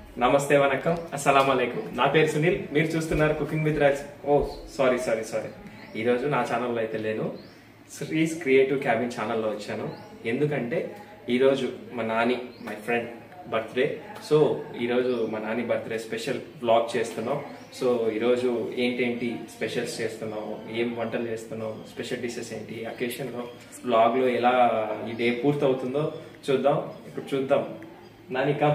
నమస్తే వనకం అస్సలం అలైకుం నా పేరు సునీల్ మీరు చూస్తున్నారు cooking with Raj oh sorry sorry sorry ఈరోజు నా ఛానల్లో అయితే లేను శ్రీస్ క్రియేటివ్ క్యాబిన్ ఛానల్లో వచ్చాను ఎందుకంటే ఈరోజు మా Nani my friend birthday so ఈరోజు మా నాని బర్త్డే స్పెషల్ వ్లాగ్ చేస్తున్నాం సో ఈరోజు ఏంటేంటి స్పెషల్స్ చేస్తున్నావు ఏం వంటలు చేస్తున్నావు స్పెషల్ డిషెస్ ఏంటి అకేషన్లో వ్లాగ్లో ఎలా ఈ డే పూర్తవుతుందో చూద్దాం ఇప్పుడు చూద్దాం Nani come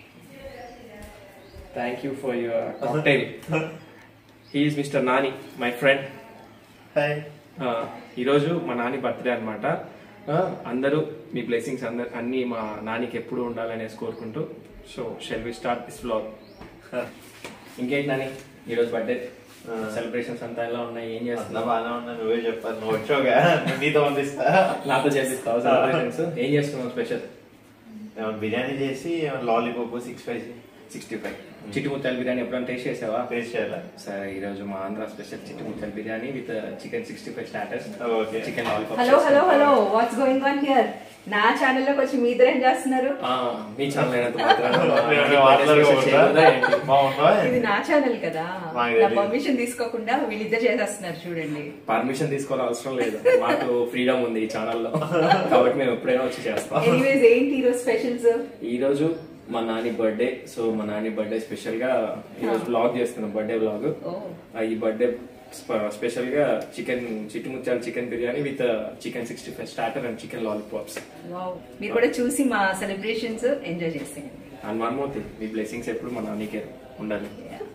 thank you for your cocktail he's mister Nani my friend hi ఈరోజు మా నాని బర్త్డే అనమాట అందరూ మీ బ్లెస్సింగ్స్ అందరు అన్ని మా నానికి ఎప్పుడు ఉండాలనేసి కోరుకుంటూ so shall we start this vlog ఇంకేంటి నాని ఈరోజు బర్త్డే సెలబ్రేషన్స్ అంతా ఎలా ఉన్నాయి ఏం అట్లా చేస్తున్నావు బాగానే ఉన్నా నువ్వే చెప్పాలి నువ్వు వచ్చావుగా నీతో పంపిస్తా నాతో చేపిస్తావు సెలబ్రేషన్స్ ఏం చేస్తున్నావు స్పెషల్ ఏమన్నా బిర్యానీ చేసి lollipop six five sixty five చిట్టి ముత్యాల బిర్యానీ ఎప్పుడైనా టేస్ట్ చేసావా టేస్ట్ చేయాలి సరే ఈరోజు మా ఆంధ్ర స్పెషల్ చిట్టి ముత్యాల biryani with chicken sixty five starters okay chicken lollipop hello hello hello what's going on here నా ఛానల్లోకి వచ్చి మీ ఇద్దరు ఏం చేస్తున్నారు మీ ఛానల్ అయినంత మాత్రాన మా మేము నాని మాట్లాడుకోవద్దా? special చేయకూడదా ఏంటి? బాగుందా ఇది నా ఛానల్ కదా మాకు నా తెలీదు. పర్మిషన్ తీసుకోకుండా వీళ్ళిద్దరు చేసేస్తున్నారు చూడండి పర్మిషన్ తీసుకోవాల్సిన అవసరం లేదు మాకు ఫ్రీడమ్ ఉంది ఈ ఛానల్లో కాబట్టి మేము ఎప్పుడైనా వచ్చి చేస్తాం ఎనీవేస్ ఏంటి ఈరోజు స్పెషల్స్ ఈ రోజు మా నాని బర్త్డే సో మా నాని బర్త్డే స్పెషల్ గా ఈ రోజు బ్లాగ్ చేస్తున్నాం బర్త్డే బ్లాగ్ ఓ ఈ బర్త్డే స్పెషల్ గా చికెన్ చిట్టి ముత్యాల chicken biryani with chicken sixty five starter and chicken lollipops wow మీరు కూడా చూసి మా సెలబ్రేషన్స్ ఎంజాయ్ చేసేయండి అండ్ వన్ మోర్ థింగ్ మీ బ్లెస్సింగ్స్ ఎప్పుడు మా నానికే ఉండాలి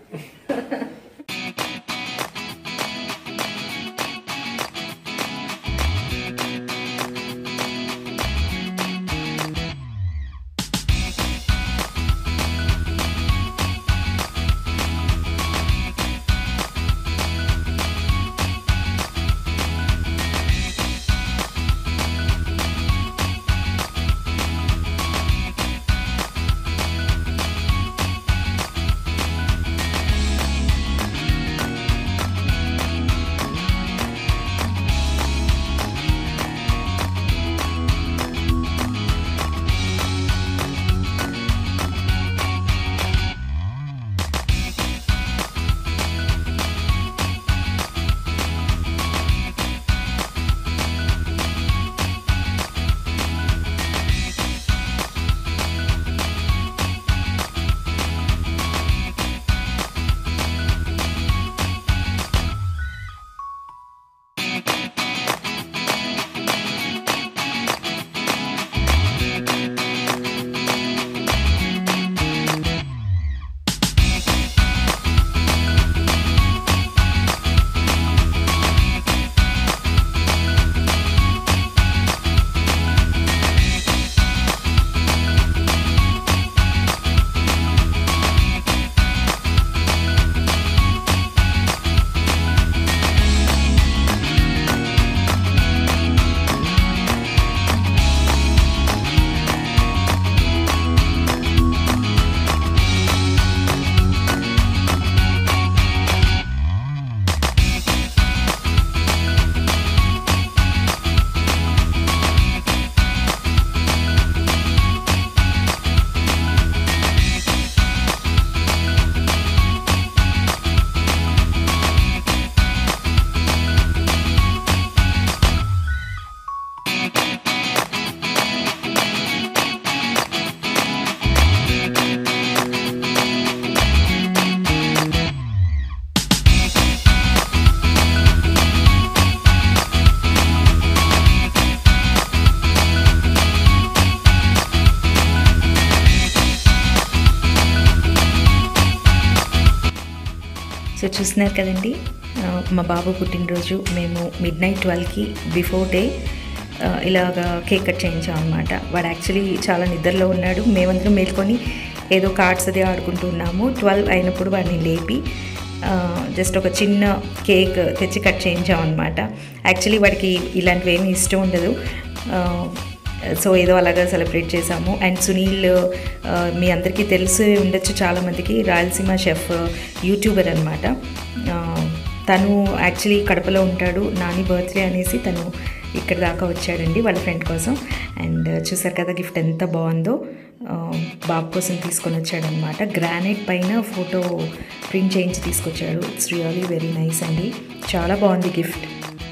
సో చూస్తున్నారు కదండి ఆ, మా బాబు పుట్టినరోజు మేము మిడ్ నైట్ ట్వెల్వ్కి బిఫోర్ డే ఇలాగ కేక్ కట్ చేయించాం అనమాట వాడు యాక్చువల్లీ చాలా నిద్రలో ఉన్నాడు మేమందరం మేల్కొని ఏదో కార్డ్స్ అది ఆడుకుంటూ ఉన్నాము ట్వెల్వ్ అయినప్పుడు వాడిని లేపి జస్ట్ ఒక చిన్న కేక్ తెచ్చి కట్ చేయించాం అనమాట యాక్చువల్లీ వాడికి ఇలాంటివి ఏమీ ఇష్టం ఉండదు ఆ, సో ఏదో అలాగా సెలబ్రేట్ చేసాము అండ్ సునీల్ ఆ, మీ అందరికీ తెలిసి ఉండొచ్చు చాలామందికి రాయలసీమ షెఫ్ యూట్యూబర్ అనమాట తను యాక్చువల్లీ కడపలో ఉంటాడు నాని బర్త్డే అనేసి తను ఇక్కడ దాకా వచ్చాడండి వాళ్ళ ఫ్రెండ్ కోసం అండ్ చూసారు కదా గిఫ్ట్ ఎంత బాగుందో ఆ, బాబు కోసం తీసుకొని వచ్చాడనమాట గ్రానైట్ పైన ఫోటో ప్రింట్ చేయించి తీసుకొచ్చాడు ఇట్స్ రియలీ వెరీ నైస్ అండి చాలా బాగుంది గిఫ్ట్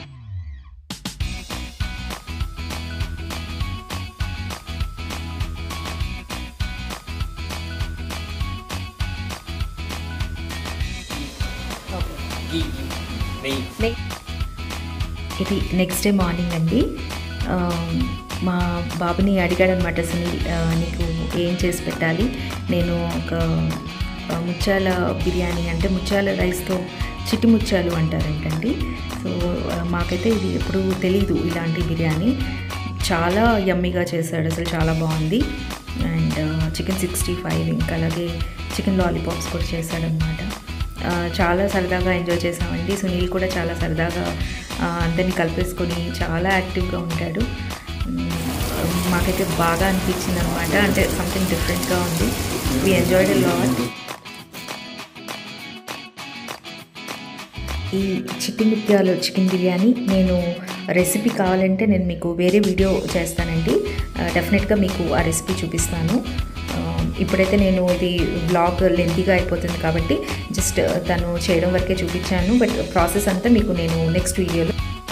ఇది నెక్స్ట్ డే మార్నింగ్ అండి ఆ, మా బాబుని అడిగాడనమాట సునీల్ ఆ, నీకు ఏం చేసి పెట్టాలి నేను ఒక ఆ, ముత్యాల బిర్యానీ అంటే ముత్యాల రైస్తో చిట్టి ముత్యాలు అంటారంటండి సో ఆ, మాకైతే ఇది ఎప్పుడు తెలీదు ఇలాంటి బిర్యానీ చాలా యమ్మీగా చేశాడు అసలు చాలా బాగుంది అండ్ చికెన్ సిక్స్టీ ఫైవ్ ఇంకా అలాగే చికెన్ లాలీపాప్స్ కూడా చేశాడనమాట ఆ, చాలా సరదాగా ఎంజాయ్ చేసామండి సునీల్ కూడా చాలా సరదాగా ఆ, అందరినీ కలిపేసుకొని చాలా యాక్టివ్గా ఉంటాడు మ్, మాకైతే బాగా అనిపించింది అనమాట అంటే సంథింగ్ డిఫరెంట్గా ఉంది వి ఎంజాయ్డ్ లాట్ ఈ చిట్టి ముత్యాలు చికెన్ బిర్యానీ నేను రెసిపీ కావాలంటే నేను మీకు వేరే వీడియో చేస్తానండి డెఫినెట్గా మీకు ఆ రెసిపీ చూపిస్తాను ఆ, ఇప్పుడైతే నేను ఇది బ్లాగ్ లెంతీగా అయిపోతుంది కాబట్టి జస్ట్ తను చేయడం వరకే చూపించాను బట్ ప్రాసెస్ అంతా మీకు నేను నెక్స్ట్ వీడియోలో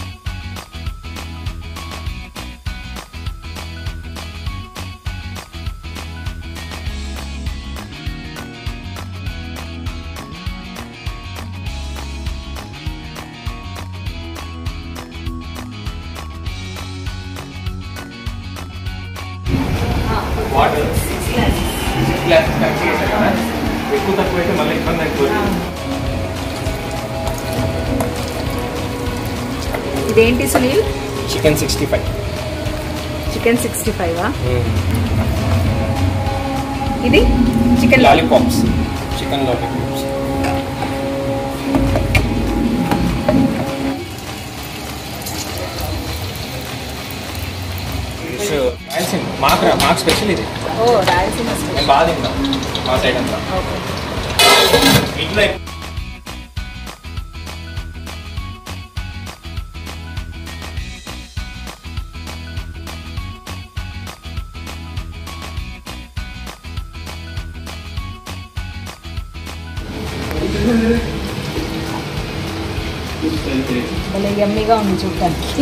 వాటర్ గ్లాస్ కరెక్ట్ చేశారు కదా ఎక్కువ తక్కువ అయితే మళ్ళీ ఇబ్బంది అయిపోతుంది ఇదేంటి Sunil chicken sixty five chicken sixty five ఇది chicken lollipops chicken lollipops Rayalaseema మాకు రా- మాకు స్పెషల్ ఇది ఓ రాయలసీమ స్పెషల్ మేము బాగా తింటాం మా సైడ్ అంతా ఓకే ఇంట్లో భలే యమ్మీగా ఉంది చూడటానికి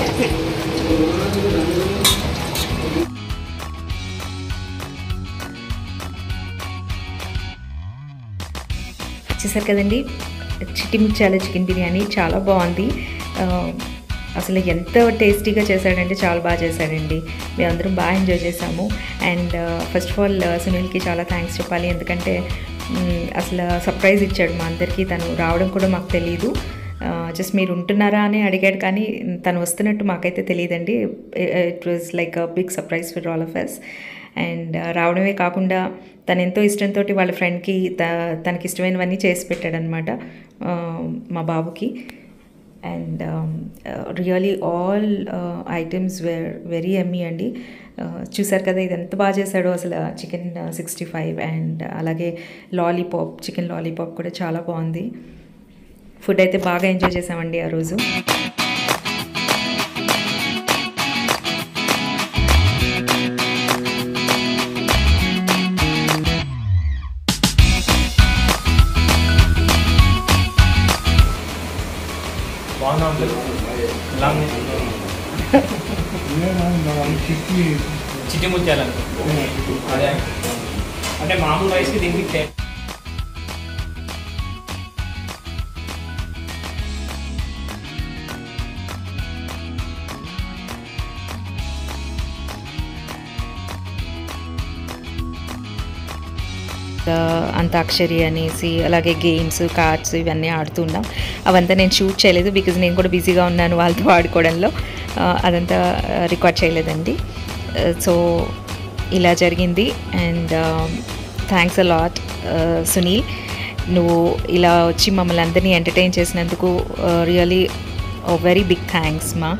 చూసారు కదండి చిట్టి ముత్యాల చికెన్ బిర్యానీ చాలా బాగుంది ఆ, అసలు ఎంత టేస్టీగా చేశాడంటే చాలా బాగా చేశాడండి మేమందరం బాగా ఎంజాయ్ చేసాము అండ్ ఫస్ట్ ఆఫ్ ఆల్ సునీల్కి చాలా థ్యాంక్స్ చెప్పాలి ఎందుకంటే మ్, అసలు సర్ప్రైజ్ ఇచ్చాడు మా అందరికీ తను రావడం కూడా మాకు తెలియదు జస్ట్ మీరు ఉంటున్నారా అని అడిగాడు కానీ తను వస్తున్నట్టు మాకైతే తెలియదండి it was like a big surprise for all of us and రావడమే కాకుండా తను ఎంతో ఇష్టంతో వాళ్ళ ఫ్రెండ్కి త తనకి ఇష్టమైనవన్నీ చేసి పెట్టాడనమాట మా బాబుకి and really all items were very yummy అండి Uh, చూసారు కదా ఇది ఎంత బాగా చేశాడో అసలు చికెన్ సిక్స్టీ ఫైవ్ అండ్ అలాగే లాలీపాప్ చికెన్ లాలీపాప్ కూడా చాలా బాగుంది ఫుడ్ అయితే బాగా ఎంజాయ్ చేసామండి ఆ రోజు బాగున్నా అంకుల్ ఎలా ఉంది చిట్టి ముత్యాలు అంకుల్ అదే అంటే మామూలు రైస్కి దీనికి టే- అంతాక్షరి అనేసి అలాగే గేమ్స్ కార్డ్స్ ఇవన్నీ ఆడుతున్నాం అవంతా నేను షూట్ చేయలేదు బికాజ్ నేను కూడా బిజీగా ఉన్నాను వాళ్ళతో ఆడుకోవడంలో ఆ, అదంతా రికార్డ్ చేయలేదండి సో ఇలా జరిగింది and thanks a lot Sunil నువ్వు ఇలా వచ్చి మమ్మల్ని అందరినీ ఎంటర్టైన్ చేసినందుకు రియలీ వెరీ బిగ్ థ్యాంక్స్ మా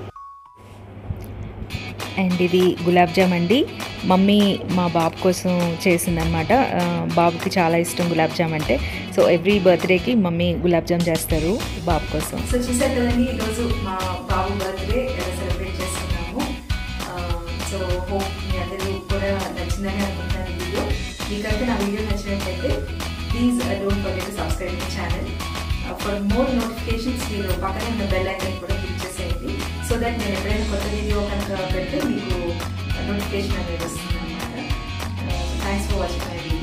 అండ్ ఇది గులాబ్ జామ్ అండి మమ్మీ మా బాబు కోసం చేసిందనమాట ఆ, బాబుకి చాలా ఇష్టం గులాబ్ జామ్ అంటే సో ఎవ్రీ బర్త్డేకి మమ్మీ గులాబ్ జామ్ చేస్తారు బాబు కోసం సో చూసారు కదండి ఈరోజు మా బాబు బర్త్డే సెలబ్రేట్ చేసుకున్నాము సో హోప్ మీ అందరూ కూడా నచ్చిందని నచ్చిందని అనుకుంటున్నాను ఈ వీడియో మీకైతే నా వీడియో నచ్చినట్లయితే please don't forget to subscribe my channel for more notifications మీరు పక్కన ఉన్న బెల్ ఐకన్ కూడా క్లిక్ చేసేయండి సో దట్ నేను ఎప్పుడైనా కొత్త వీడియో కనుక పెడితే మీకు నోటిఫికేషన్ అనేది వస్తుంది అనమాట thanks for watching my video